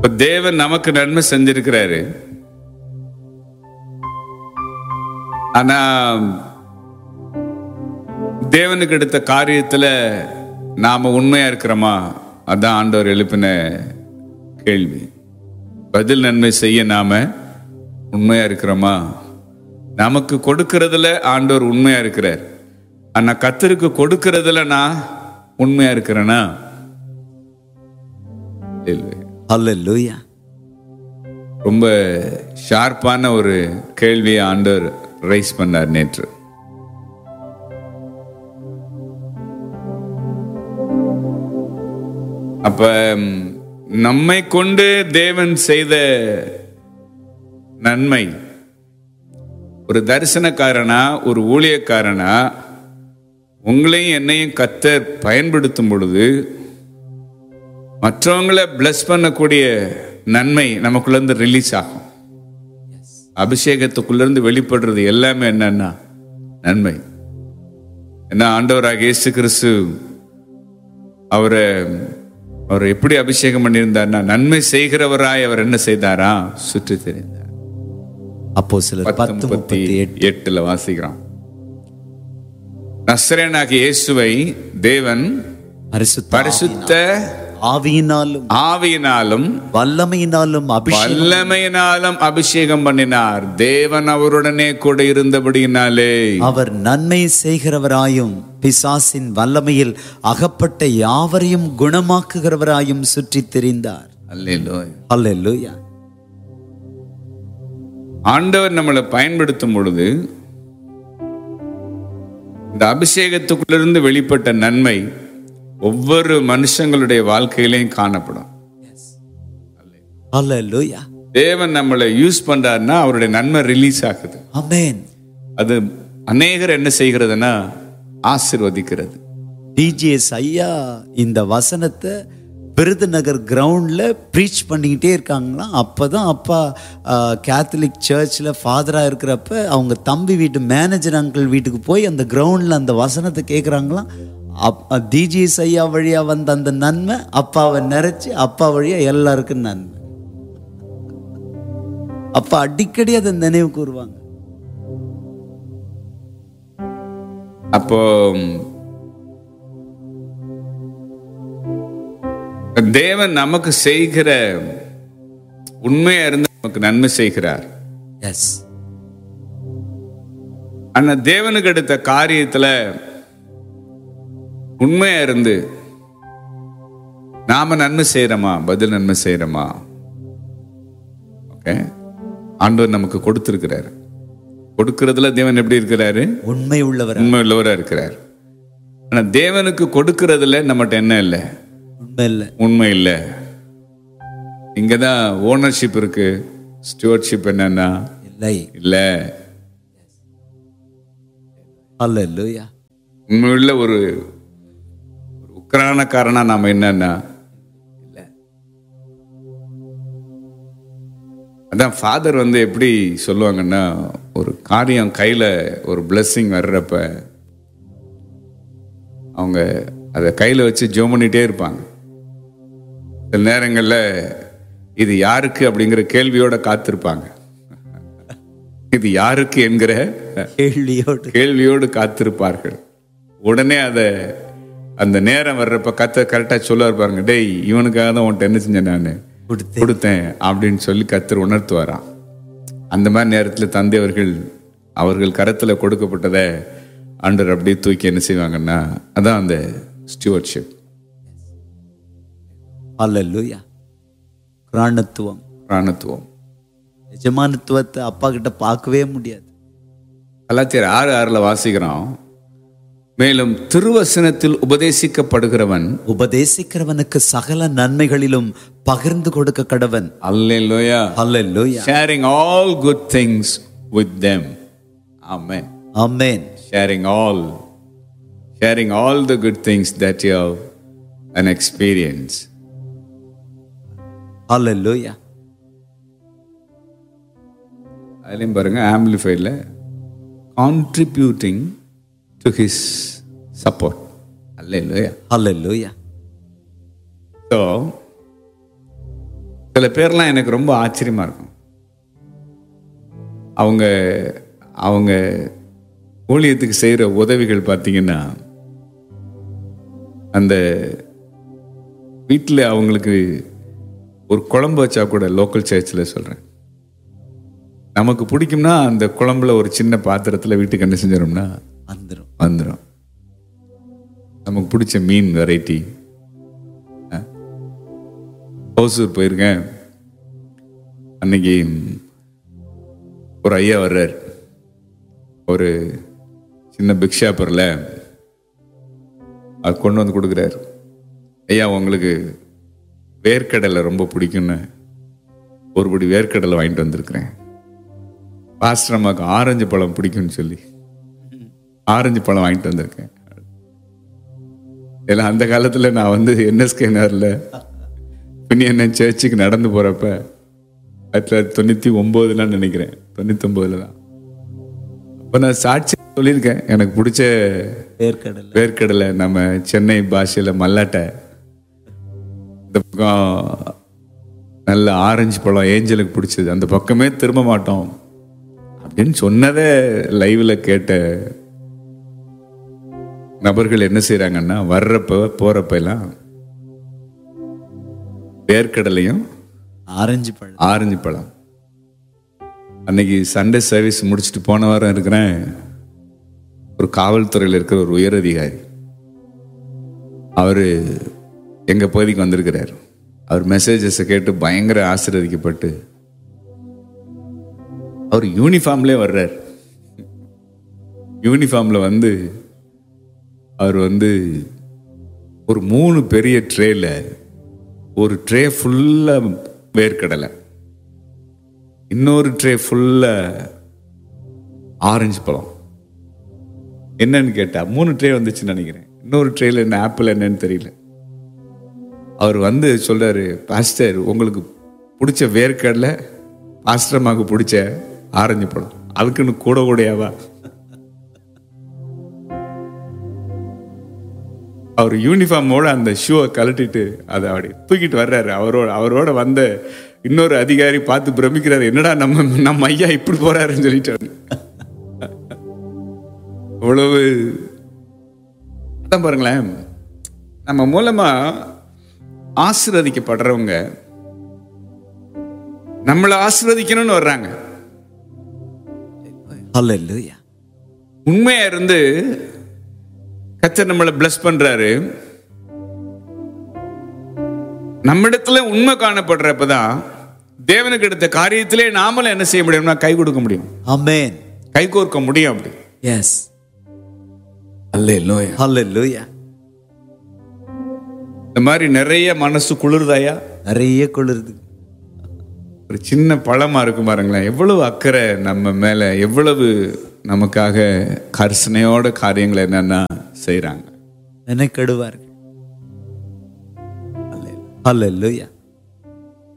இப்ப தேவன் நமக்கு நன்மை செஞ்சிருக்கிறாரு ஆனா தேவனுக்கு எடுத்த காரியத்துல நாம உண்மையா இருக்கிறோமா அதான் ஆண்டவர் எழுப்பின கேள்வி பதில் நன்மை செய்ய நாம உண்மையா இருக்கிறோமா நமக்கு கொடுக்கறதுல ஆண்டவர் உண்மையா இருக்கிறார் ஆனா கத்தருக்கு கொடுக்கறதுல நான் உண்மையா இருக்கிறேனா இல்லை ஹalleluya ரொம்ப ஷார்ப்பான ஒரு கேள்வியை ஆண்டவர் ரைஸ் பண்ணார் நேற்று அப்ப ம், நம்மை கொண்டு தேவன் செய்த நன்மை ஒரு தரிசனக்காரனா ஒரு ஊழியக்காரனா உங்களையும் என்னையும் கத்தர் பயன்படுத்தும் பொழுது மற்றவங்களை பிளஸ் பண்ணக்கூடிய நன்மை நமக்குள்ள இருந்து ரிலீஸ் ஆகும் அபிஷேகத்துக்குள்ள இருந்து வெளிப்படுறது எல்லாமே என்னன்னா நன்மை என்ன ஆண்டவராக இயேசு கிறிஸ்து அவரை அவர் எப்படி அபிஷேகம் பண்ணியிருந்தார்னா நன்மை செய்கிறவராய் அவர் என்ன செய்தாரா சுற்றி தெரிந்தார் அப்போ சிலர் பத்து பத்து முப்பத்தி முப்பத்தி எட்டு எட்டுல வாசிக்கிறோம் நஸ்ரேனாகிய இயேசுவை தேவன் பரிசுத்த பரிசுத்த ஆவியினாலும் ஆவியினாலும் வல்லமையினாலும் அபிஷேகம் வல்லமையினாலும் அபிஷேகம் பண்ணினார் தேவன் அவருடனே கூட இருந்தபடியினாலே அவர் நன்மை செய்கிறவராயும் பிசாசின் வல்லமையில் அகப்பட்ட யாவரையும் குணமாக்குகிறவராயும் சுற்றித் திரிந்தார் அல்லேலூயா. ஹalleluya ஆண்டவர் நம்மளை பயன்படுத்தும் பொழுது இந்த அபிஷேகத்துக்குள்ளிருந்து வெளிப்பட்ட நன்மை ஒவ்வொரு மனுஷங்களுடைய வாழ்க்கையிலையும் காணப்படும் ஹalleluya தேவன் நம்மளை யூஸ் பண்றாருன்னா அவருடைய நன்மை ரிலீஸ் ஆகுது ஆமென் அது அநேகர் என்ன செய்கிறதுனா ஆசிர்வதிக்கிறது டிஜிஎஸ் ஐயா இந்த வசனத்தை விருதுநகர் கிரவுண்டில் ப்ரீச் பண்ணிக்கிட்டே இருக்காங்களாம் அப்போ தான் அப்பா கேத்தலிக் சர்ச்சில் ஃபாதராக இருக்கிறப்ப அவங்க தம்பி வீட்டு மேனேஜர் அங்கிள் வீட்டுக்கு போய் அந்த கிரவுண்டில் அந்த வசனத்தை கேட்குறாங்களாம் அப் டிஜிஎஸ் ஐயா வழியாக வந்த அந்த நன்மை அப்பாவை நிறைச்சி அப்பா வழியாக எல்லாருக்கும் நன்மை அப்பா அடிக்கடி அதை நினைவு கூறுவாங்க அப்போ தேவன் நமக்கு செய்கிற உண்மையா இருந்து நமக்கு நன்மை செய்கிறார் எஸ் ஆனா தேவனுக்கு எடுத்த காரியத்துல உண்மையா இருந்து நாம நன்மை செய்யறோமா பதில் நன்மை செய்யறோமா ஓகே ஆண்டவர் நமக்கு கொடுத்திருக்கிறாரு கொடுக்கறதுல தேவன் எப்படி இருக்கிறாரு உண்மை உள்ளவர் உண்மை உள்ளவரா இருக்கிறார் ஆனா தேவனுக்கு கொடுக்கறதுல நம்மகிட்ட என்ன இல்லை உண்மை இல்லை உண்மை இல்லை இங்கதான் ஓனர்ஷிப் இருக்கு ஸ்டுவர்ட்ஷிப் என்னன்னா இல்லை இல்லை ஹalleluya உண்மையுள்ள ஒரு ஒரு உக்ரானக்காரனா நாம என்னன்னா இல்லை அதான் ஃபாதர் வந்து எப்படி சொல்லுவாங்கன்னா ஒரு காரியம் கையில ஒரு blessing வர்றப்ப அவங்க அதை கையில வச்சு ஜோம் பண்ணிட்டே இருப்பாங்க சில நேரங்கள்ல இது யாருக்கு அப்படிங்கிற கேள்வியோட காத்திருப்பாங்க இது யாருக்கு என்கிற கேள்வியோடு கேள்வியோடு காத்திருப்பார்கள் உடனே அதை அந்த நேரம் வர்றப்ப கத்த கரெக்டா சொல்ல பாருங்க டேய் இவனுக்காக தான் உன்ட்ட என்ன செஞ்சேன் நான் கொடுத்தேன் கொடுத்தேன் அப்படின்னு சொல்லி கத்தர் உணர்த்துவாராம் அந்த மாதிரி நேரத்தில் தந்தை அவர்கள் அவர்கள் கரத்தில் கொடுக்கப்பட்டதை ஆண்டர் அப்படியே தூக்கி என்ன செய்வாங்கன்னா அதான் அந்த ஸ்டியூவர்ட்ஷிப் ஹalleluya பிராணத்துவம் பிராணத்துவம் எஜமானத்துவத்தை அப்பா கிட்ட பார்க்கவே முடியாது கலாத்தியர் ஆறு ஆறுல வாசிக்கிறோம் மேலும் திருவசனத்தில் உபதேசிக்கப்படுகிறவன் உபதேசிக்கிறவனுக்கு சகல நன்மைகளிலும் பகிர்ந்து கொடுக்க கடவன் அல்லேலூயா ஹalleluya sharing all good things with them. Amen. Amen Sharing all, sharing all the good things that you have an experience. ஹalleluya அதுலேயும் பாருங்க ஆம்பிளிஃபைடில் கான்ட்ரிபியூட்டிங் டு ஹிஸ் சப்போர்ட் அல்ல இல்லையா ஹalleluya ஸோ சில பேர்லாம் எனக்கு ரொம்ப ஆச்சரியமா இருக்கும் அவங்க அவங்க ஊழியத்துக்கு செய்கிற உதவிகள் பார்த்தீங்கன்னா அந்த வீட்டில் அவங்களுக்கு ஒரு குழம்பு வச்சா கூட லோக்கல் சர்ச்சில் சொல்கிறேன் நமக்கு பிடிக்கும்னா அந்த குழம்புல ஒரு சின்ன பாத்திரத்தில் வீட்டுக்கு என்ன செஞ்சிடோம்னா வந்துடும் வந்துடும் நமக்கு பிடிச்ச மீன் வெரைட்டி ஓசூர் போயிருக்கேன் அன்னைக்கு ஒரு ஐயா வர்றார் ஒரு சின்ன பிக் ஷாப்பரில் அது கொண்டு வந்து கொடுக்குறாரு ஐயா உங்களுக்கு வேர்க்கடலை ரொம்ப பிடிக்கும்னு ஒரு படி வேர்க்கடலை வாங்கிட்டு வந்திருக்கிறேன் பாஸ்டர் அம்மாவுக்கு ஆரஞ்சு பழம் பிடிக்கும்னு சொல்லி ஆரஞ்சு பழம் வாங்கிட்டு வந்திருக்கேன் ஏன்னா அந்த காலத்தில் நான் வந்து என்எஸ்கே நகரில் பின்னியண்ண சர்ச்சுக்கு நடந்து போகிறப்ப ஆயிரத்தி தொள்ளாயிரத்தி தொண்ணூற்றி ஒம்போதுலாம் நினைக்கிறேன் தொண்ணூத்தொம்போதுல தான் அப்போ நான் சாட்சி சொல்லியிருக்கேன் எனக்கு பிடிச்ச வேர்க்கடலை வேர்க்கடலை நம்ம சென்னை பாஷையில் மல்லாட்டை இந்த பக்கம் நல்ல ஆரஞ்சு பழம் ஏஞ்சலுக்கு பிடிச்சது அந்த பக்கமே திரும்ப மாட்டோம் அப்படின்னு சொன்னதை லைவ்ல கேட்ட நபர்கள் என்ன செய்றாங்கன்னா வர்றப்ப போறப்ப எல்லாம் வேர்க்கடலையும் ஆரஞ்சு பழம் ஆரஞ்சு பழம் அன்னைக்கு சண்டே சர்வீஸ் முடிச்சுட்டு போன வாரம் இருக்கிறேன் ஒரு காவல்துறையில் இருக்கிற ஒரு உயர் அதிகாரி அவர் எங்கள் பகுதிக்கு வந்திருக்கிறார் அவர் மெசேஜஸை கேட்டு பயங்கர ஆசீர்வதிக்கப்பட்டு அவர் யூனிஃபார்ம்லேயே வர்றார் யூனிஃபார்மில் வந்து அவர் வந்து ஒரு மூணு பெரிய ட்ரேல ஒரு ட்ரே ஃபுல்லாக வேர்க்கடலை இன்னொரு ட்ரே ஃபுல்லாக ஆரஞ்சு பழம் என்னன்னு கேட்டா மூணு ட்ரே வந்துச்சுன்னு நினைக்கிறேன் இன்னொரு ட்ரேல என்ன ஆப்பிள் என்னன்னு தெரியல அவர் வந்து சொல்றாரு பாஸ்டர் உங்களுக்கு பிடிச்ச வேர்க்கடலை பாஸ்டர்மாக்கு பிடிச்ச ஆரஞ்சு பழம் அதுக்குன்னு கூட கூடையாவா அவர் யூனிஃபார்மோட அந்த ஷூவை கழட்டிட்டு அதை அப்படி தூக்கிட்டு வர்றாரு அவரோட அவரோட வந்த இன்னொரு அதிகாரி பார்த்து பிரமிக்கிறாரு என்னடா நம்ம நம்ம ஐயா இப்படி போறாருன்னு சொல்லிட்டாரு அவ்வளவு அதான் பாருங்களேன் நம்ம மூலமா ஆசீர்வதிக்கப்படுறவங்க நம்மளை ஆசீர்வதிக்கணும்னு வர்றாங்க ஹalleluya உண்மையா இருந்து கத்தர் நம்மளை bless பண்றாரு நம்மிடத்துல உண்மை காணப்படுறப்பதான் தேவனுக்கு எடுத்த காரியத்திலே நாமளும் என்ன செய்ய முடியும்னா கை கொடுக்க முடியும் ஆமென் கை கோர்க்க முடியும் அப்படி எஸ் அல்ல ஹalleluya இந்த மாதிரி நிறைய மனசு குளிர்தாயா நிறைய குளிருது ஒரு சின்ன பழமா இருக்கும் பாருங்களேன் எவ்வளவு அக்கறை நம்ம மேல எவ்வளவு நமக்காக கர்சனையோட காரியங்களை என்னன்னா செய்றாங்க மெனக்கெடுவார்கள் ஹalleluya